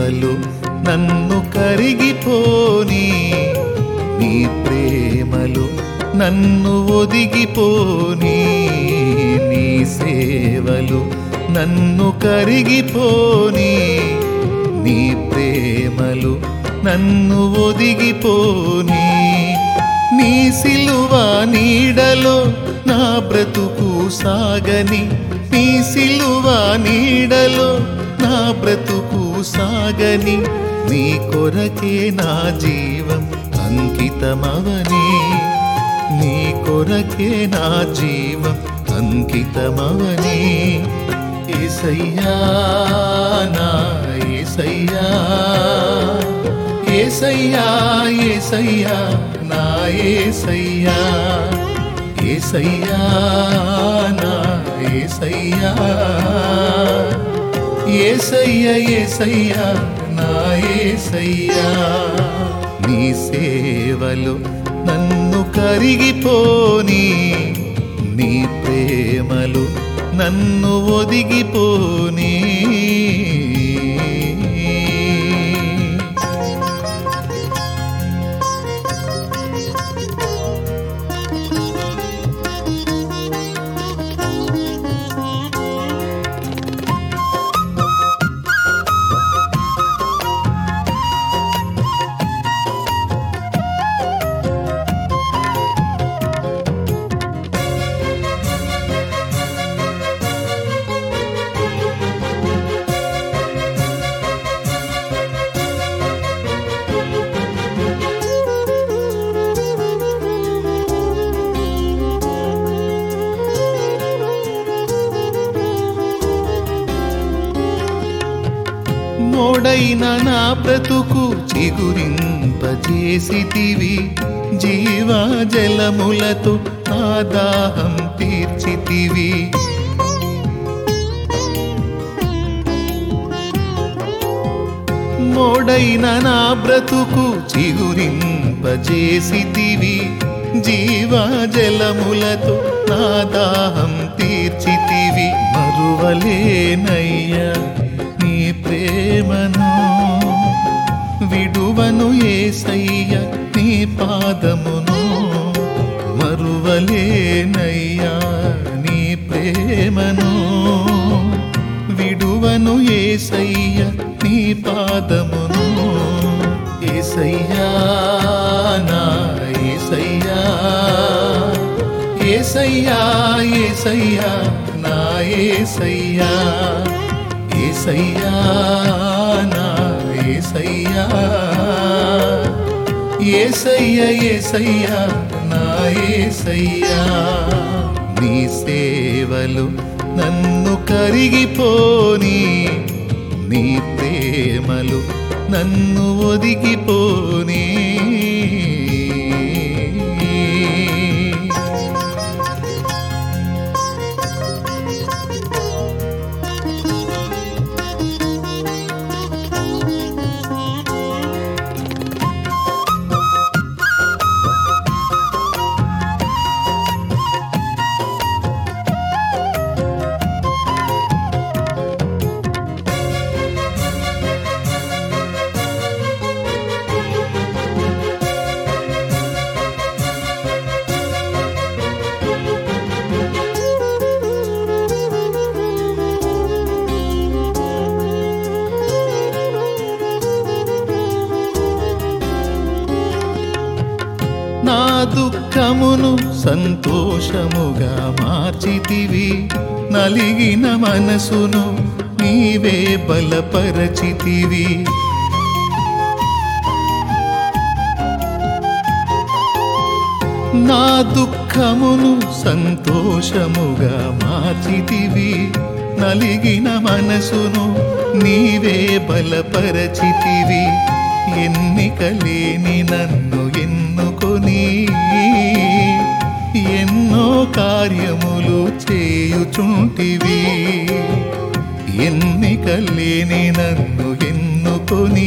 సేవలు నన్ను కరిగిపోని నీ ప్రేమలు నన్ను ఒదిగిపోని నీ సేవలు నన్ను కరిగిపోని నీ ప్రేమలు నన్ను ఒదిగిపోని నీ సిలువ నీడలో నా బ్రతుకు సాగని నీ సిలువ నీడలో నా బ్రతుకు సాగని నీ కొరకే నా జీవం అంకితమవని నీ కొరకే నా జీవం అంకితమవని ఏసయ్యా నా ఏసయ్యా ఏసయ్యా ఏసయ్యా నా ఏసయ్యా ఏసయ్యా నా ఏసయ్యా ఏసయ్య ఏసయ్యా నా ఏసయ్యా నీ సేవలు నన్ను కరిగిపోని నీ ప్రేమలు నన్ను ఒదిగిపోని మోడైన నా బ్రతుకు చిగురింపజేసితివి జీవా జలములతో నా దాహం తీర్చితివి మోడైన నా బ్రతుకు చిగురింపజేసితివి జీవా జలములతో నా దాహం తీర్చితివి మరువలేనయ్యా నీ ప్రేమను విడువను ఏసయ్య నీ పాదమును మరువలేనయ్యా నీ ప్రేమను విడువను ఏసయ్య నీ పాదమును ఏసయ్యా నా ఏసయ్యా ఏసయ్యా ఏసయ్యా నా ఏసయ్యా ఏసయ్యా నా ఏసయ్యా ఏసయ్య ఏసయ్యా నా ఏసయ్యా నీ సేవలు నన్ను కరిగిపోని నీ ప్రేమలు నన్ను ఒదిగిపోని నా దుఃఖమును సంతోషముగా మార్చితివి నలిగిన మనసును నీవే బలపరచితివి నా దుఃఖమును సంతోషముగా మార్చితివి నలిగిన మనసును నీవే బలపరచితివి ఎన్నిక లేని నన్ను ఎన్నుకొని ఎన్నో కార్యములు చేయుచుంటివి ఎన్నిక లేని నన్ను ఎన్నుకొని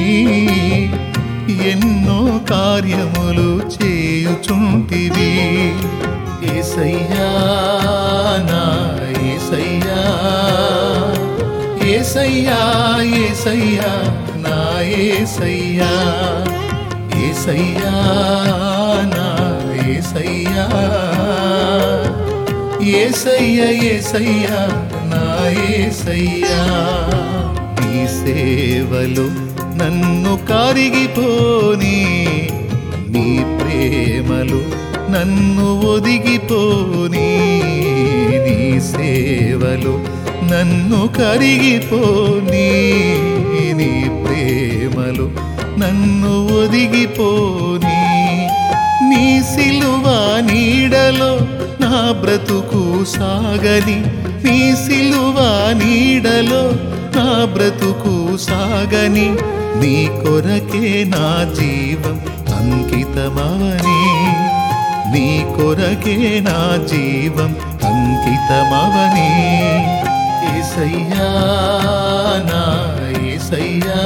ఎన్నో కార్యములు చేయుచుంటివి ఏసయ్యా నా ఏసయ్యా ఏసయ్యా ఏసయ్యా నా ఏసయ్యా ఏసయ్యా నా ఏసయ్యా ఏసయ్య ఏసయ్యా నా ఏసయ్యా నీ సేవలు నన్ను కరిగిపోని నీ ప్రేమలు నన్ను ఒదిగిపోని నీ సేవలు నన్ను కరిగిపోని నీ ప్రేమలు నన్ను ఒదిగిపోని నీ సిలువ నీడలో నా బ్రతుకు సాగని నీ సిలువ నీడలో నా బ్రతుకు సాగని నీ కొరకే నా జీవం అంకితమవని నీ కొరకే నా జీవం అంకితమవని ఏసయ్యా నా ఏసయ్యా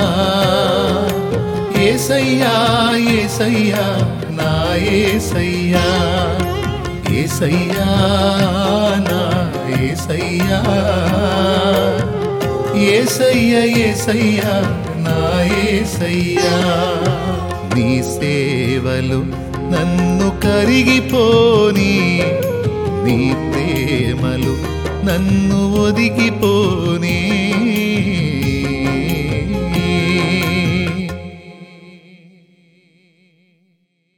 ఏసయ్యా ఏసయ్యా నా ఏసయ్యా ఏసయ్యా నా ఏసయ్యా ఏసయ్య ఏసయ్యా నా ఏసయ్యా నీ సేవలు నన్ను కరిగిపోని నీ ప్రేమలు నన్ను ఒదిగిపోని